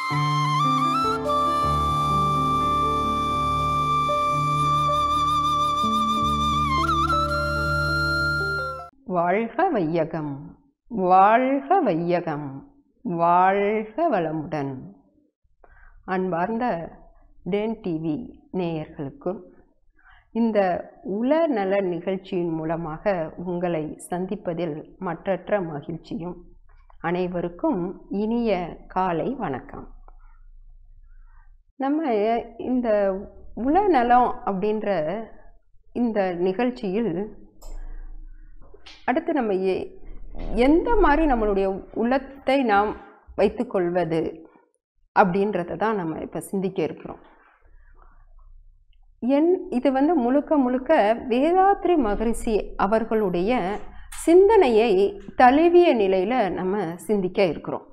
வாழ்க வையகம் வாழ்க வையகம் வாழ்க வளமுடன் அன்பார்ந்த டேன் டிவி நேயர்களுக்கும் இந்த உளநல நிகழ்ச்சியின் மூலமாக உங்களை சந்திப்பதில் மற்றற்ற மகிழ்ச்சியும் அனைவருக்கும் இனிய காலை வணக்கம் நம்ம இந்த உளநலம் அப்படின்ற இந்த நிகழ்ச்சியில் அடுத்து நம்ம எ- எந்த மாதிரி நம்மளுடைய உள்ளத்தை நாம் வைத்துக்கொள்வது அப்படின்றத தான் நம்ம இப்போ சிந்திக்க இருக்கிறோம் என் இது வந்து முழுக்க முழுக்க வேதாத்ரி மகரிஷி அவர்களுடைய சிந்தனையை தழுவிய நிலையில் நம்ம சிந்திக்க இருக்கிறோம்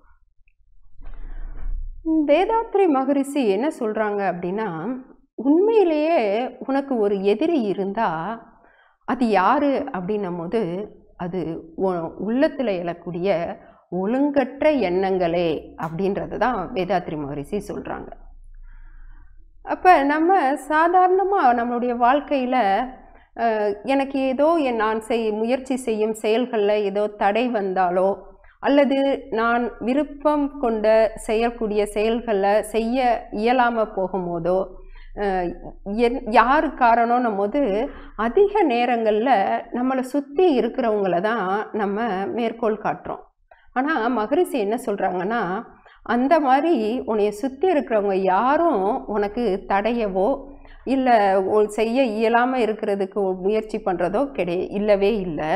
வேதாத்ரி மகரிஷி என்ன சொல்கிறாங்க அப்படின்னா உண்மையிலேயே உனக்கு ஒரு எதிரி இருந்தால் அது யாரு அப்படின்னும் போது அது உள்ளத்தில் எழக்கூடிய ஒழுங்கற்ற எண்ணங்களே அப்படின்றது தான் வேதாத்ரி மகரிஷி சொல்கிறாங்க அப்போ நம்ம சாதாரணமாக நம்மளுடைய வாழ்க்கையில் எனக்கு ஏதோ என் நான் செய் முயற்சி செய்யும் செயல்களில் ஏதோ தடை வந்தாலோ அல்லது நான் விருப்பம் கொண்ட செய்யக்கூடிய செயல்களை செய்ய இயலாமல் போகும்போதோ அஹ், என் யார் காரணம்னும் போது அதிக நேரங்களில் நம்மளை சுற்றி இருக்கிறவங்கள தான் நம்ம மேற்கோள் காட்டுறோம் ஆனால் மகரிஷி என்ன சொல்கிறாங்கன்னா அந்த மாதிரி உன்னைய சுற்றி இருக்கிறவங்க யாரும் உனக்கு தடையவோ இல்லை செய்ய இயலாமல் இருக்கிறதுக்கு முயற்சி பண்ணுறதோ கிடை இல்லவே இல்லை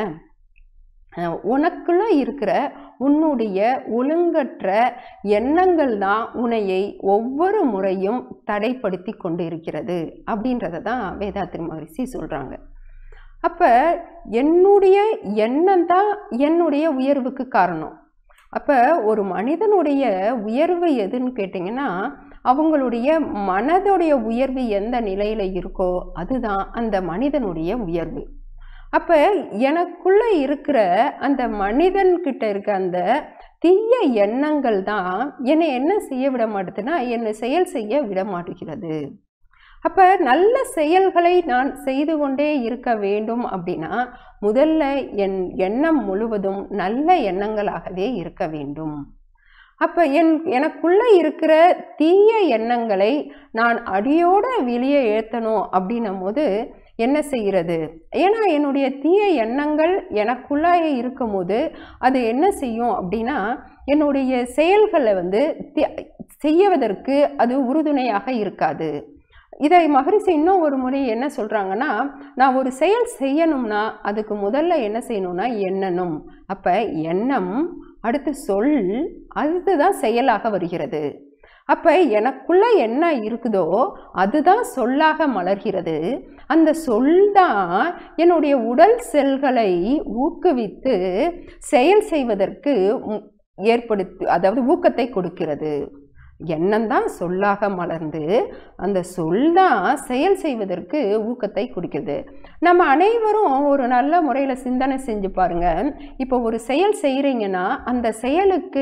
அஹ் உனக்குள்ள இருக்கிற உன்னுடைய ஒழுங்கற்ற எண்ணங்கள் தான் உன்னையை ஒவ்வொரு முறையும் தடைப்படுத்தி கொண்டு இருக்கிறது அப்படின்றத தான் வேதாத்திரி மகரிஷி சொல்கிறாங்க அப்போ என்னுடைய எண்ணம் தான் என்னுடைய உயர்வுக்கு காரணம் அப்போ ஒரு மனிதனுடைய உயர்வு எதுன்னு கேட்டிங்கன்னா அவங்களுடைய மனதுடைய உயர்வு எந்த நிலையில் இருக்கோ அதுதான் அந்த மனிதனுடைய உயர்வு அப்போ எனக்குள்ள இருக்கிற அந்த மனிதன்கிட்ட இருக்க அந்த தீய எண்ணங்கள் தான் என்னை என்ன செய்ய விட மாட்டுதுன்னா என்னை செயல் செய்ய விட மாட்டுகிறது அப்போ நல்ல செயல்களை நான் செய்து கொண்டே இருக்க வேண்டும் அப்படின்னா முதல்ல என் எண்ணம் முழுவதும் நல்ல எண்ணங்களாகவே இருக்க வேண்டும் அப்போ என் எனக்குள்ள இருக்கிற தீய எண்ணங்களை நான் அடியோட வெளியே ஏற்றணும் அப்படின்னும் போது என்ன செய்கிறது ஏன்னா என்னுடைய தீய எண்ணங்கள் எனக்குள்ளாயே இருக்கும்போது அது என்ன செய்யும் அப்படின்னா என்னுடைய செயல்களை வந்து தி- செய்வதற்கு அது உறுதுணையாக இருக்காது இதை மகரிஷி இன்னும் ஒரு முறை என்ன சொல்கிறாங்கன்னா நான் ஒரு செயல் செய்யணும்னா அதுக்கு முதல்ல என்ன செய்யணும்னா எண்ணணும் அப்போ எண்ணம் அடுத்து சொல் அதுதான் செயலாக வருகிறது அப்போ எனக்குள்ள என்ன இருக்குதோ அதுதான் சொல்லாக மலர்கிறது அந்த சொல் தான் என்னுடைய உடல் செல்களை ஊக்குவித்து செயல் செய்வதற்கு உம் ஏற்படுத்தி அதாவது ஊக்கத்தை கொடுக்கிறது எண்ணம் தான் சொல்லாக மலர்ந்து அந்த சொல் தான் செயல் செய்வதற்கு ஊக்கத்தை கொடுக்கிறது நம்ம அனைவரும் ஒரு நல்ல முறையில் சிந்தனை செஞ்சு பாருங்க இப்போ ஒரு செயல் செய்கிறீங்கன்னா அந்த செயலுக்கு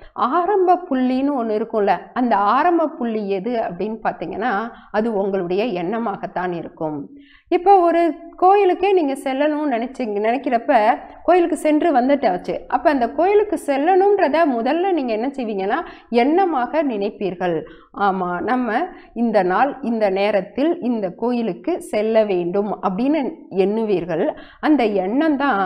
ஆரம்ப புள்ளின்னு ஒன்று இருக்கும்ல அந்த ஆரம்ப புள்ளி எது அப்படின்னு பார்த்தீங்கன்னா அது உங்களுடைய எண்ணமாகத்தான் இருக்கும் இப்போ ஒரு கோயிலுக்கே நீங்கள் செல்லணும்னு நினச்சிங்க நினைக்கிறப்ப கோயிலுக்கு சென்று வந்துட்டாச்சு அப்போ அந்த கோயிலுக்கு செல்லணுன்றத முதல்ல நீங்கள் என்ன செய்வீங்கன்னா எண்ணமாக நினைப்பீர்கள் ஆமாம் நம்ம இந்த நாள் இந்த நேரத்தில் இந்த கோயிலுக்கு செல்ல வேண்டும் அப்படின்னு எண்ணுவீர்கள் அந்த எண்ணம் தான்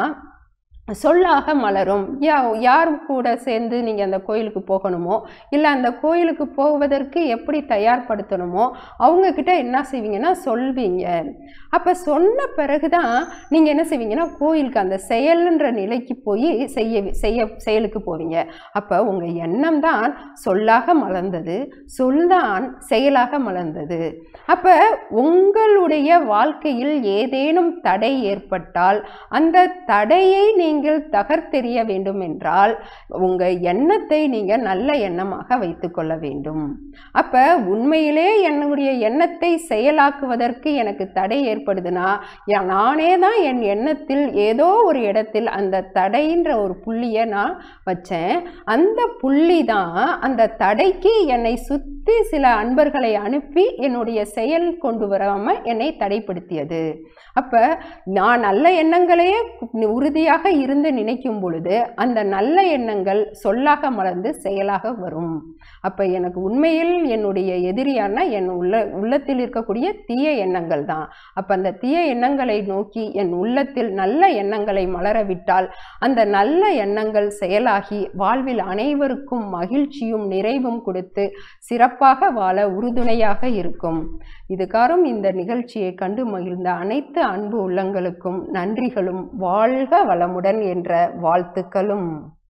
சொல்லாக மலரும் யா யார் கூட சேர்ந்து நீங்கள் அந்த கோயிலுக்கு போகணுமோ இல்லை அந்த கோயிலுக்கு போவதற்கு எப்படி தயார்படுத்தணுமோ அவங்கக்கிட்ட என்ன செய்வீங்கன்னா சொல்வீங்க அப்போ சொன்ன பிறகு தான் நீங்கள் என்ன செய்வீங்கன்னா கோயிலுக்கு அந்த செயல்ன்ற நிலைக்கு போய் செய்ய செய்ய செயலுக்கு போவீங்க அப்போ உங்கள் எண்ணம் தான் சொல்லாக மலர்ந்தது சொல்தான் செயலாக மலர்ந்தது அப்போ உங்களுடைய வாழ்க்கையில் ஏதேனும் தடை ஏற்பட்டால் அந்த தடையை நீங்கள் நீங்கள் தகர்த்தெறிய வேண்டும் என்றால் உங்கள் எண்ணத்தை நீங்கள் நல்ல எண்ணமாக வைத்துக்கொள்ள வேண்டும் அப்போ உண்மையிலே என்னுடைய எண்ணத்தை செயலாக்குவதற்கு எனக்கு தடை ஏற்படுதுன்னா யா- நானே தான் என் எண்ணத்தில் ஏதோ ஒரு இடத்தில் அந்த தடைன்ற ஒரு புள்ளியை நான் வச்சேன் அந்த புள்ளி தான் அந்த தடைக்கு என்னை சுற்றி சில அன்பர்களை அனுப்பி என்னுடைய செயல் கொண்டு வராமல் என்னை தடைப்படுத்தியது அப்போ நான் நல்ல எண்ணங்களையே உறுதியாக இருந்து நினைக்கும் பொழுது அந்த நல்ல எண்ணங்கள் சொல்லாக மலர்ந்து செயலாக வரும் அப்போ எனக்கு உண்மையில் என்னுடைய எதிரியான என் உள்ள உள்ளத்தில் இருக்கக்கூடிய தீய எண்ணங்கள் தான் அப்போ அந்த தீய எண்ணங்களை நோக்கி என் உள்ளத்தில் நல்ல எண்ணங்களை மலரவிட்டால் அந்த நல்ல எண்ணங்கள் செயலாகி வாழ்வில் அனைவருக்கும் மகிழ்ச்சியும் நிறைவும் கொடுத்து சிறப்பாக வாழ உறுதுணையாக இருக்கும் இதுகாரும் இந்த நிகழ்ச்சியை கண்டு மகிழ்ந்த அனைத்து அன்பு உள்ளங்களுக்கும் நன்றிகளும் வாழ்க வளமுடன் என்ற வாழ்த்துக்களும்